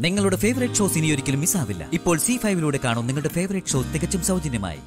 നിങ്ങളുടെ favourite shows ഇനി ഒരിക്കലും മിസ്സാവില്ല ഇപ്പോൾ സി ഫൈവിലൂടെ കാണും നിങ്ങളുടെ ഫേവറേറ്റ് ഷോ തികച്ചും സൗജന്യമായി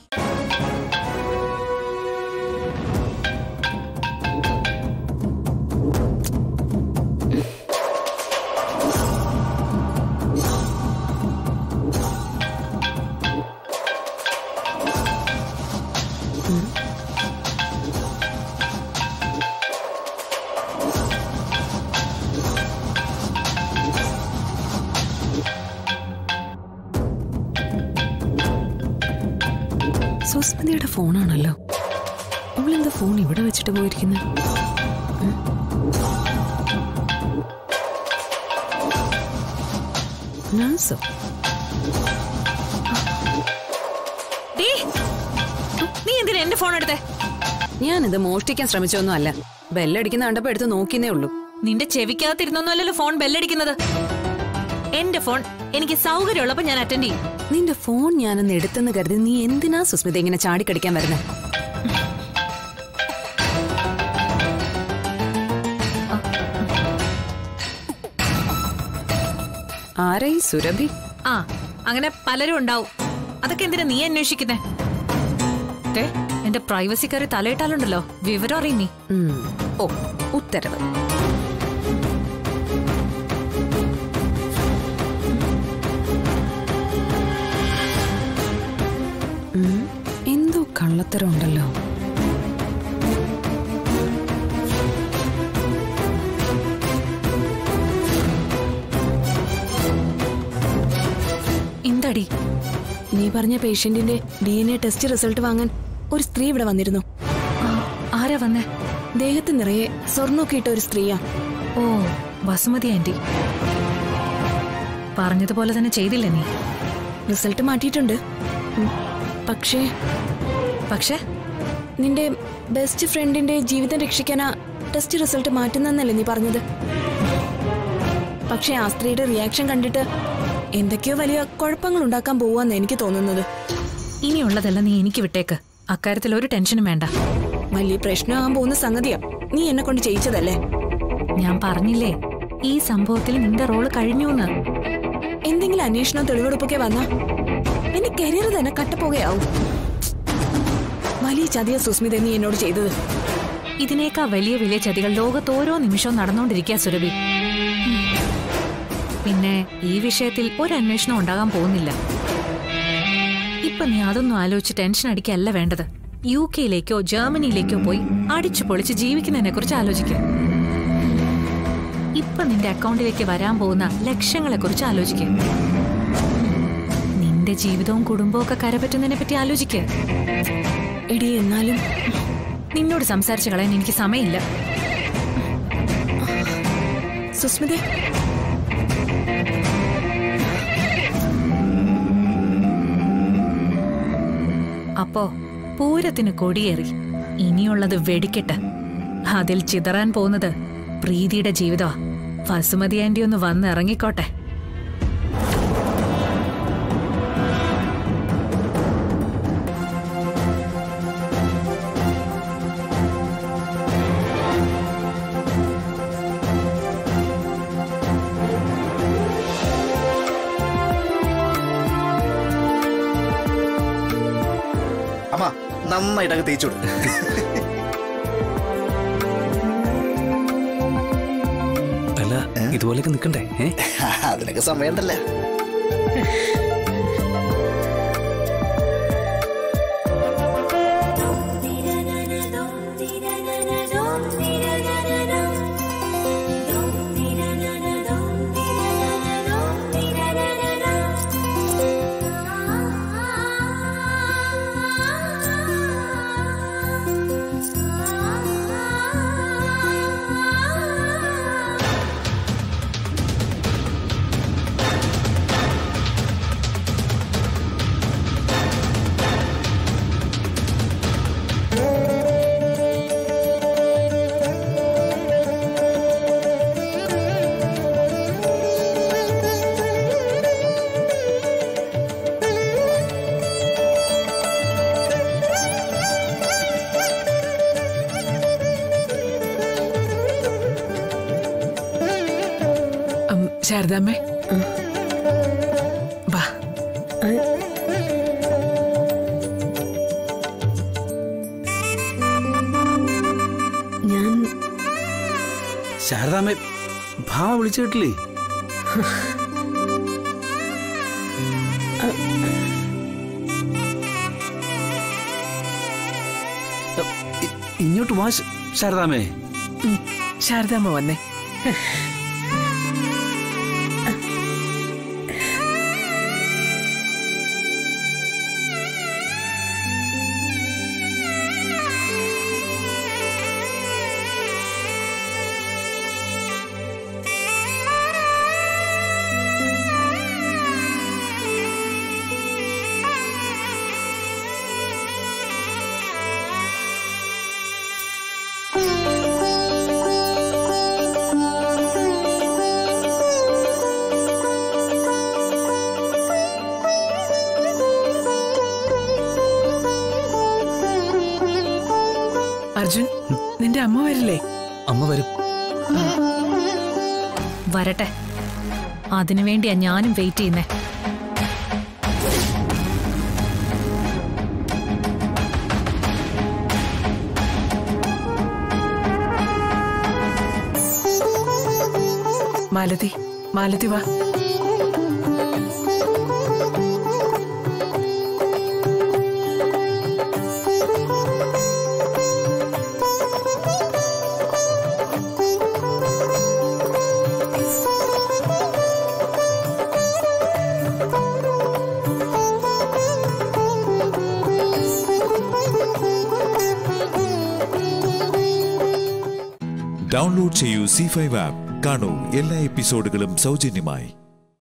സുസ്മിതയുടെ ഫോണാണല്ലോ അവളെന്താ ഫോൺ ഇവിടെ വെച്ചിട്ട് പോയിരിക്കുന്നത് നഴ്സോ ഡീ, നീ എന്തിനാ എന്റെ ഫോൺ എടുത്തേ ഞാനിത് മോഷ്ടിക്കാൻ ശ്രമിച്ചൊന്നും അല്ല ബെല്ലടിക്കുന്ന കണ്ടപ്പോ എടുത്ത് നോക്കിന്നേ ഉള്ളൂ നിന്റെ ചെവിക്കകത്തിരുന്നൊന്നുമല്ലല്ലോ ഫോൺ ബെല്ലടിക്കുന്നത് എന്റെ ഫോൺ എനിക്ക് സൗകര്യമുള്ളപ്പോ ഞാൻ അറ്റൻഡ് ചെയ്യും നിന്റെ ഫോൺ ഞാനൊന്ന് എടുത്തെന്ന് കരുതി നീ എന്തിനാ സുസ്മിത ഇങ്ങനെ ചാടിക്കടിക്കാൻ വരുന്നത് ആരായി സുരഭി ആ അങ്ങനെ പലരും ഉണ്ടാവും അതൊക്കെ എന്തിനാ നീ അന്വേഷിക്കുന്നേ ദേ, എന്റെ പ്രൈവസി കയറി തലയിട്ടാലുണ്ടല്ലോ വിവരം അറിയും നീ ഉം. ഓ ഉത്തരവ് ഉം, എന്തോ കള്ളത്തരം ഉണ്ടല്ലോ എന്തടി നീ പറഞ്ഞ പേഷ്യന്റിന്റെ D N A test result വാങ്ങാൻ ഒരു സ്ത്രീ ഇവിടെ വന്നിരുന്നു ആ, ആരാ വന്നേ ദേഹത്ത് നിറയെ സ്വർണ്ണമൊക്കെ ഇട്ട ഒരു സ്ത്രീയാ ഓ ബസുമതി ആന്റി പറഞ്ഞതുപോലെ തന്നെ ചെയ്തില്ലേ നീ റിസൾട്ട് മാറ്റിയിട്ടുണ്ട് ഉം, പക്ഷേ പക്ഷേ നിന്റെ ബെസ്റ്റ് ഫ്രണ്ടിന്റെ ജീവിതം രക്ഷിക്കാനാ ടെസ്റ്റ് റിസൾട്ട് മാറ്റുന്നല്ലേ നീ പറഞ്ഞത് പക്ഷേ ആ സ്ത്രീയുടെ റിയാക്ഷൻ കണ്ടിട്ട് എന്തൊക്കെയോ വലിയ കുഴപ്പങ്ങൾ ഉണ്ടാക്കാൻ പോവാന്ന് എനിക്ക് തോന്നുന്നത് ഇനിയുള്ളതെല്ലാം നീ എനിക്ക് വിട്ടേക്ക് അക്കാര്യത്തിൽ ഒരു ടെൻഷനും വേണ്ട വലിയ പ്രശ്നമാകാൻ പോകുന്ന സംഗതിയാ നീ എന്നെ കൊണ്ട് ചെയ്യിച്ചതല്ലേ ഞാൻ പറഞ്ഞില്ലേ ഈ സംഭവത്തിൽ നിന്റെ റോള് കഴിഞ്ഞൂന്ന് എന്തെങ്കിലും അന്വേഷണം തെളിവെടുപ്പൊക്കെ വന്നാ എന്റെ കരിയർ തന്നെ കട്ടപ്പോകയാവും വലിയ ചതിയ സുസ്മിത നീ എന്നോട് ചെയ്തത് ഇതിനേക്കാ വലിയ വലിയ ചതികൾ ലോകത്ത് ഓരോ നിമിഷവും നടന്നുകൊണ്ടിരിക്കുക സുരഭി ഉം. പിന്നെ ഈ വിഷയത്തിൽ ഒരു അന്വേഷണം ഉണ്ടാകാൻ പോകുന്നില്ല ഇപ്പൊ നീ അതൊന്നും ആലോചിച്ച് ടെൻഷൻ അടിക്കല്ല വേണ്ടത് യു കെയിലേക്കോ ജർമ്മനിയിലേക്കോ പോയി അടിച്ചു പൊളിച്ച് ജീവിക്കുന്നതിനെ കുറിച്ച് ആലോചിക്കുക ഇപ്പൊ നിന്റെ അക്കൗണ്ടിലേക്ക് വരാൻ പോകുന്ന ലക്ഷ്യങ്ങളെ കുറിച്ച് ആലോചിക്കുക നിന്റെ ജീവിതവും കുടുംബവും ഒക്കെ കരപറ്റുന്നതിനെ പറ്റി ആലോചിക്കുക എടി എന്നാലും നിന്നോട് സംസാരിച്ചു കളയാൻ എനിക്ക് സമയമില്ല സുസ്മിത അപ്പോ പൂരത്തിന് കൊടിയേറി ഇനിയുള്ളത് വെടിക്കെട്ട് അതിൽ ചിതറാൻ പോകുന്നത് പ്രീതിയുടെ ജീവിതമാ വസുമതി ആന്റി ഒന്ന് വന്ന് ഇറങ്ങിക്കോട്ടെ അമ്മ നന്നായിട്ടങ്ങ് തേച്ചുവിടും അല്ല ഇതുപോലെയൊക്കെ നിൽക്കണ്ടേ ഏ അതിനൊക്കെ സമയമുണ്ടല്ലേ ശാരദാമ്മേ അമ്മ വിളിച്ചു കേട്ടില്ലേ ഇ- ഇങ്ങോട്ട് വാ ശ- ശാരദാമേ ശാരദാമ്മ വന്നേ അർജുൻ നിന്റെ അമ്മ വരില്ലേ അമ്മ വരും വരട്ടെ അതിനുവേണ്ടിയാ ഞാനും വെയിറ്റ് ചെയ്യുന്നേ മാലതി മാലതി വാ ഡൗൺലോഡ് ചെയ്യൂ സി ഫൈവ് ആപ്പ് കാണൂ എല്ലാ എപ്പിസോഡുകളും സൗജന്യമായി